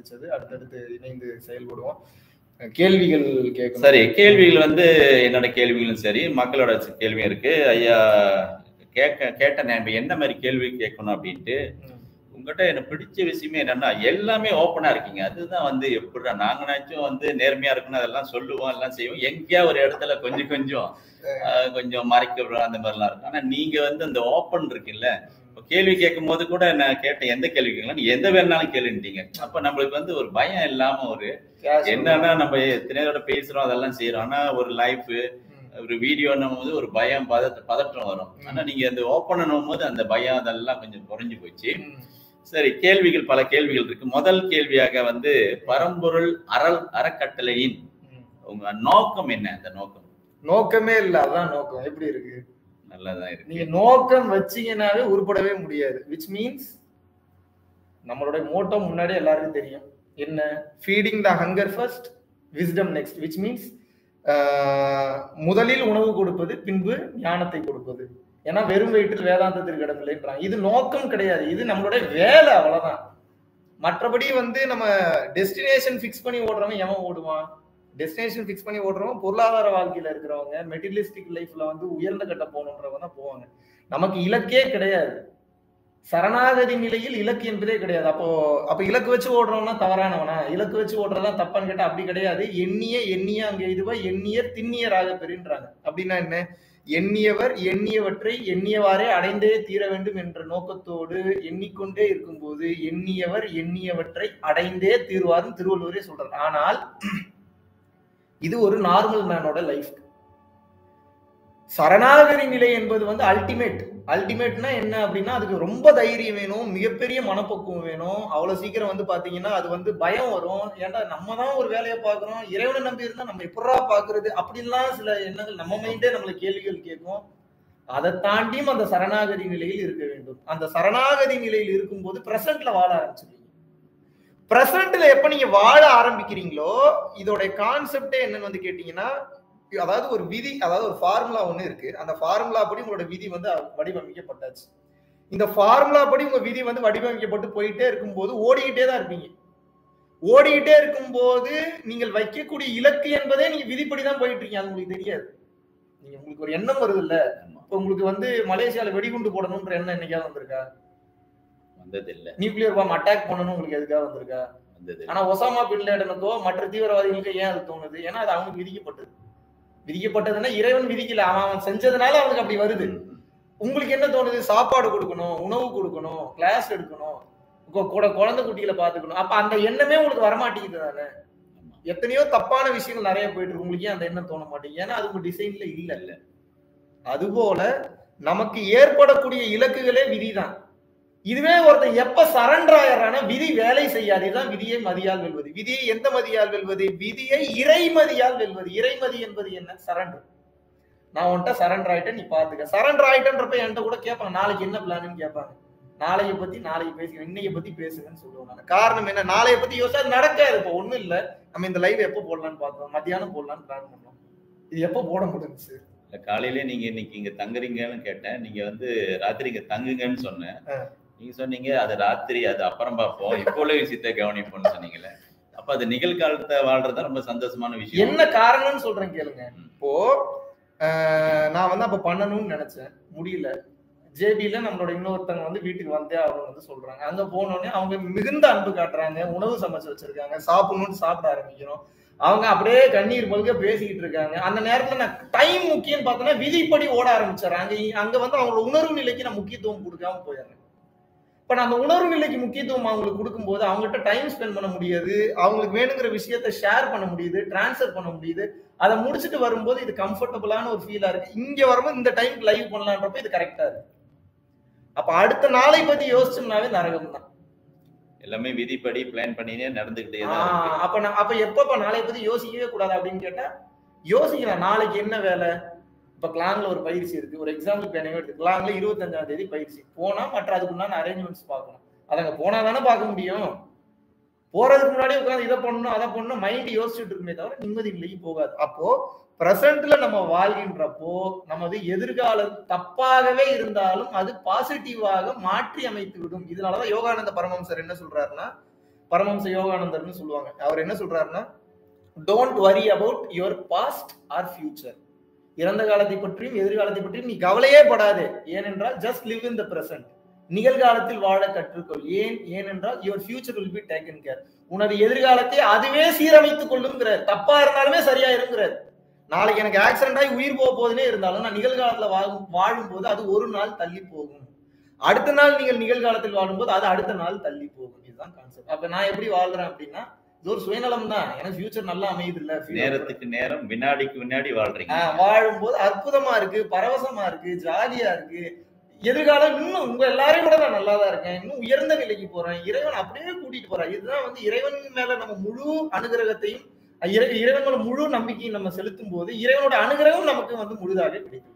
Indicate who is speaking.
Speaker 1: சந்திச்சது அடுத்தடுத்து இணைந்து செயல்படுவோம் அஹ் கேள்விகள் கேட்கணும்
Speaker 2: சரி கேள்விகள் வந்து என்னோட கேள்விகளும் சரி மக்களோட கேள்வியும் இருக்கு ஐயா கேட்க கேட்ட நான் இப்ப என்ன மாதிரி கேள்வி கேட்கணும் அப்படின்ட்டு
Speaker 1: ம்.
Speaker 2: உங்ககிட்ட எனக்கு பிடிச்ச விஷயமே என்னன்னா எல்லாமே ஓப்பனா இருக்கீங்க அதுதான் வந்து எப்படிடா நாங்க நினைச்சும் வந்து நேர்மையா இருக்கணும் அதெல்லாம் சொல்லுவோம் எல்லாம் செய்வோம் எங்கேயா ஒரு இடத்துல கொஞ்சம் கொஞ்சம் ஆஹ், கொஞ்சம் மறைக்கிறோம் அந்த மாதிரிலாம் இருக்கும் ஆனா நீங்க வந்து அந்த ஓப்பன் இருக்குல்ல இப்ப கேள்வி கேட்கும் போது கூட நான் கேட்டேன் எந்த கேள்வி கேட்கலாம் நீ எந்த வேணாலும் கேளுன்ட்டீங்க அப்ப நம்மளுக்கு வந்து ஒரு பயம் இல்லாம ஒரு
Speaker 1: Casual.
Speaker 2: என்னன்னா நம்ம எத்தனையோட பேசுறோம் அதெல்லாம் செய்யறோம் ஆனா ஒரு லைஃப்
Speaker 1: ம்.
Speaker 2: ஒரு வீடியோன்னும் போது ஒரு பயம் பதட்ட பதற்றம் வரும்
Speaker 1: ம்.
Speaker 2: ஆனா நீங்க அந்த ஓப்பன் போது அந்த பயம் அதெல்லாம் கொஞ்சம் குறைஞ்சு போச்சு
Speaker 1: ம்.
Speaker 2: சரி கேள்விகள் பல கேள்விகள் இருக்கு முதல் கேள்வியாக வந்து பரம்பொருள் அறல் அறக்கட்டளையின்
Speaker 1: ம்.
Speaker 2: உங்க நோக்கம் என்ன அந்த நோக்கம்
Speaker 1: நோக்கமே இல்ல அதான் நோக்கம் எப்படி இருக்கு
Speaker 2: நல்லதான் இருக்கு
Speaker 1: நீங்க நோக்கம் வச்சீங்கன்னாவே உருப்படவே முடியாது விச் மீன்ஸ் நம்மளுடைய மோட்டோ முன்னாடி எல்லாருக்கும் தெரியும் என்ன feeding the hunger first wisdom next which means முதலில் உணவு கொடுப்பது பின்பு ஞானத்தை கொடுப்பது ஏன்னா வெறும் வயிற்றில் வேதாந்தத்திற்கு இடமில்லைன்றாங்க இது நோக்கம் கிடையாது இது நம்மளுடைய வேலை அவ்வளவுதான் மற்றபடி வந்து நம்ம டெஸ்டினேஷன் ஃபிக்ஸ் பண்ணி ஓடுறவன் எவன் ஓடுவான் டெஸ்டினேஷன் ஃபிக்ஸ் பண்ணி ஓடுறவங்க பொருளாதார வாழ்க்கையில இருக்கிறவங்க மெட்டீரியலிஸ்டிக் லைஃப்ல வந்து உயர்ந்த கட்ட போகணுன்றவங்க தான் போவாங்க நமக்கு இலக்கே கிடையாது சரணாகதி நிலையில் இலக்கு என்பதே கிடையாது அப்போ அப்ப இலக்கு வச்சு ஓடுறவனா தவறானவனா இலக்கு வச்சு ஓடுறதா தப்பான்னு கேட்டா அப்படி கிடையாது எண்ணிய எண்ணிய அங்க இதுவா எண்ணியர் திண்ணியராக பெறுன்றாங்க அப்படின்னா என்ன எண்ணியவர் எண்ணியவற்றை எண்ணியவாறே அடைந்தே தீர வேண்டும் என்ற நோக்கத்தோடு எண்ணிக்கொண்டே இருக்கும்போது எண்ணியவர் எண்ணியவற்றை அடைந்தே தீர்வார்னு திருவள்ளுவரே சொல்றார் ஆனால் இது ஒரு நார்மல் மேனோட லைஃப் சரணாகதி நிலை என்பது வந்து அல்டிமேட் அல்டிமேட்னா என்ன அப்படின்னா அதுக்கு ரொம்ப தைரியம் வேணும் மிகப்பெரிய மனப்பக்குவம் வேணும் அவ்வளவு சீக்கிரம் வந்து பாத்தீங்கன்னா அது வந்து பயம் வரும் ஏன்டா நம்ம தான் ஒரு வேலையை பார்க்கறோம் இறைவனை நம்பி இருந்தா நம்ம எப்படா பாக்குறது அப்படின்லாம் சில எண்ணங்கள் நம்ம மைண்டே நம்மள கேள்விகள் கேட்கும் அதை தாண்டியும் அந்த சரணாகதி நிலையில் இருக்க வேண்டும் அந்த சரணாகதி நிலையில் இருக்கும்போது பிரசன்ட்ல வாழ ஆரம்பிச்சிருவீங்க பிரசன்ட்ல எப்ப நீங்க வாழ ஆரம்பிக்கிறீங்களோ இதோட கான்செப்டே என்னன்னு வந்து கேட்டீங்கன்னா அதாவது ஒரு விதி அதாவது ஒரு ஃபார்முலா ஒண்ணு இருக்கு அந்த ஃபார்முலா படி உங்களோட விதி வந்து வடிவமைக்கப்பட்டாச்சு இந்த ஃபார்முலா படி உங்க விதி வந்து வடிவமைக்கப்பட்டு போயிட்டே இருக்கும்போது ஓடிக்கிட்டே தான் இருப்பீங்க ஓடிக்கிட்டே இருக்கும்போது நீங்கள் வைக்கக்கூடிய இலக்கு என்பதே நீங்க விதிப்படி தான் போயிட்டு இருக்கீங்க அது உங்களுக்கு தெரியாது நீங்க உங்களுக்கு ஒரு எண்ணம் வருது இல்ல
Speaker 2: ஆமா,
Speaker 1: இப்ப உங்களுக்கு வந்து மலேசியால வெடிகுண்டு போடணும்ன்ற எண்ணம் என்னைக்காவது வந்திருக்கா
Speaker 2: வந்தது இல்ல
Speaker 1: நியூக்ளியர் பாம் அட்டாக் பண்ணணும் உங்களுக்கு எதுக்காக வந்திருக்கா
Speaker 2: வந்தது இல்ல.
Speaker 1: ஆனா ஒசாமா பின் லேடனுக்கோ மற்ற தீவிரவாதிகளுக்கு ஏன் அது தோணுது ஏன்னா அது அவனுக்கு விதிக்கப்பட்டது விதிக்கப்பட்டதுன்னா இறைவன் விதிக்கல அவன் அவன் செஞ்சதுனால அவனுக்கு அப்படி வருது
Speaker 2: ம்,
Speaker 1: உங்களுக்கு என்ன தோணுது சாப்பாடு கொடுக்கணும் உணவு கொடுக்கணும் கிளாஸ் எடுக்கணும் கொ- கூட குழந்தை குட்டிகளை பாத்துக்கணும் அப்ப அந்த எண்ணமே உங்களுக்கு வரமாட்டேங்குது தானே
Speaker 2: ஆமா.
Speaker 1: எத்தனையோ தப்பான விஷயங்கள் நிறைய போயிட்டு இருக்கு உங்களுக்கு ஏன் அந்த எண்ணம் தோண மாட்டேங்குது ஏன்னா அது உங்க டிசைன்ல இல்ல இல்ல அதுபோல நமக்கு ஏற்படக்கூடிய இலக்குகளே விதிதான் இதுவே ஒருத்தன் எப்ப சரண்டர் ஆயிடுறானா விதி வேலை செய்யாது இதுதான் விதியை மதியால் வெல்வது விதியை எந்த மதியால் வெல்வது விதியை இறைமதியால் வெல்வது இறைமதி என்பது என்ன சரண்டர் நான் உன்கிட்ட சரண்டர் ஆயிட்டேன் நீ பாத்துக்க சரண்டர் ஆயிட்டேன்றப்ப என்கிட்ட கூட கேட்பாங்க நாளைக்கு என்ன பிளான்னு கேட்பாங்க நாளைய பத்தி நாளைக்கு பேசுங்க இன்னைய பத்தி பேசுங்கன்னு சொல்லுவேன் நான் காரணம் என்ன நாளைய பத்தி யோசிச்சா அது நடக்காது இப்போ ஒண்ணும் இல்ல நம்ம இந்த லைவ் எப்போ போடலாம்னு பார்த்தோம் மத்தியானம் போடலாம்னு பிளான் பண்ணோம் இது எப்போ போட முடிஞ்சுச்சு
Speaker 2: இல்ல, காலையிலே நீங்க இன்னைக்கு இங்க தங்குறீங்கன்னு கேட்டேன் நீங்க வந்து ராத்திரி இங்க தங்குங்கன்னு சொன்னேன்
Speaker 1: ஆ.
Speaker 2: நீங்க சொன்னீங்க அது ராத்திரி அது அப்புறம் பார்ப்போம் இப்போ உள்ள விஷயத்த கவனிப்போம்னு சொன்னீங்கல்ல அப்ப அது நிகழ்காலத்தை வாழ்றது ரொம்ப சந்தோஷமான விஷயம்
Speaker 1: என்ன காரணம்னு சொல்றேன் கேளுங்க
Speaker 2: ம்.
Speaker 1: இப்போ ஆஹ், நான் வந்து அப்ப பண்ணணும்னு நினைச்சேன் முடியல ஜேபில நம்மளோட இன்னொருத்தவங்க வந்து வீட்டுக்கு வந்தே அவங்க வந்து சொல்றாங்க அங்க போனோடனே அவங்க மிகுந்த அன்பு காட்டுறாங்க உணவு சமைச்சு வச்சிருக்காங்க சாப்பிடணும்னு சாப்பிட ஆரம்பிக்கிறோம் அவங்க அப்படியே கண்ணீர் மல்க பேசிக்கிட்டு இருக்காங்க அந்த நேரத்துல நான் டைம் முக்கியம் பார்த்தோன்னா விதிப்படி ஓட ஆரம்பிச்சிடறேன் அங்க அங்க வந்து அவங்களோட உணர்வு நிலைக்கு நான் முக்கியத்துவம் கொடுக்காம போயிடுறேன் இப்ப நான் அந்த உணர்வு நிலைக்கு முக்கியத்துவம் அவங்களுக்கு கொடுக்கும்போது அவங்ககிட்ட டைம் ஸ்பெண்ட் பண்ண முடியாது அவங்களுக்கு வேணுங்கிற விஷயத்த ஷேர் பண்ண முடியுது டிரான்ஸ்ஃபர் பண்ண முடியுது அதை முடிச்சுட்டு வரும்போது இது கம்ஃபர்டபுளான ஒரு ஃபீலா இருக்கு இங்க வரும்போது இந்த டைம்க்கு லைவ் பண்ணலான்றப்ப இது கரெக்டா இருக்கு அப்ப அடுத்த நாளை பத்தி யோசிச்சோம்னாவே நரகம் தான்
Speaker 2: எல்லாமே விதிப்படி பிளான் பண்ணினே நடந்துகிட்டே தான் இருக்கு.
Speaker 1: ஆஹ் அப்ப நான் அப்ப எப்பப்ப நாளை பத்தி யோசிக்கவே கூடாது அப்படின்னு கேட்டா யோசிக்கலாம் நாளைக்கு என்ன வேலை இப்ப கிளாங்ல ஒரு பயிற்சி இருக்கு ஒரு எக்ஸாம்பிள் பேனே எடுத்து கிளாங்ல இருபத்தஞ்சாம் தேதி பயிற்சி போனா மற்ற அதுக்குண்டான அரேஞ்ச்மெண்ட்ஸ் பார்க்கணும் அதை அங்க போனா தானே பார்க்க முடியும் போறதுக்கு முன்னாடி உட்காந்து இதை பண்ணணும் அதை பண்ணணும் மைண்ட் யோசிச்சுட்டு இருக்குமே தவிர நிம்மதி நிலைக்கு போகாது அப்போ பிரசன்ட்ல நம்ம வாழ்கின்றப்போ நமது எதிர்காலம் தப்பாகவே இருந்தாலும் அது பாசிட்டிவாக மாற்றி அமைத்து விடும் இதனாலதான் யோகானந்த பரமஹம்சர் என்ன சொல்றாருன்னா பரமஹம்ச யோகானந்தர்னு சொல்லுவாங்க அவர் என்ன சொல்றாருன்னா don't worry about your past or future இறந்த காலத்தை பற்றியும் எதிர்காலத்தை பற்றியும் நீ கவலையே படாதே ஏனென்றால் just live in the present நிகழ்காலத்தில் வாழ கற்றுக்கொள் ஏன் ஏனென்றால் your future will be taken care உனது எதிர்காலத்தை அதுவே சீரமைத்துக் கொள்ளுங்கிறார் தப்பா இருந்தாலுமே சரியா இருங்கிறார் நாளைக்கு எனக்கு ஆக்சிடென்ட் ஆகி உயிர் போக போதுனே இருந்தாலும் நான் நிகழ்காலத்துல வாழும் வாழும் போது அது ஒரு நாள் தள்ளி போகும் அடுத்த நாள் நீங்கள் நிகழ்காலத்தில் வாழும்போது அது அடுத்த நாள் தள்ளி போகும் இதுதான் கான்செப்ட் அப்ப நான் எப்படி வாழ்றேன் அப்படின்னா இது ஒரு சுயநலம் தான் எனக்கு ஃபியூச்சர் நல்லா அமையுது இல்ல
Speaker 2: நேரத்துக்கு நேரம் வினாடிக்கு வினாடி வாழ்றீங்க
Speaker 1: வாழும்போது அற்புதமா இருக்கு பரவசமா இருக்கு ஜாலியா இருக்கு எதிர்காலம் இன்னும் உங்க எல்லாரையும் கூட நான் நல்லா தான் இருக்கேன் இன்னும் உயர்ந்த நிலைக்கு போறேன் இறைவன் அப்படியே கூட்டிட்டு போறான் இதுதான் வந்து இறைவன் மேல நம்ம முழு அனுகிரகத்தையும் இறை- இறைவன் மேல முழு நம்பிக்கையும் நம்ம செலுத்தும் போது இறைவனோட அனுகிரகம் நமக்கு வந்து முழுதாக கிடைக்கும்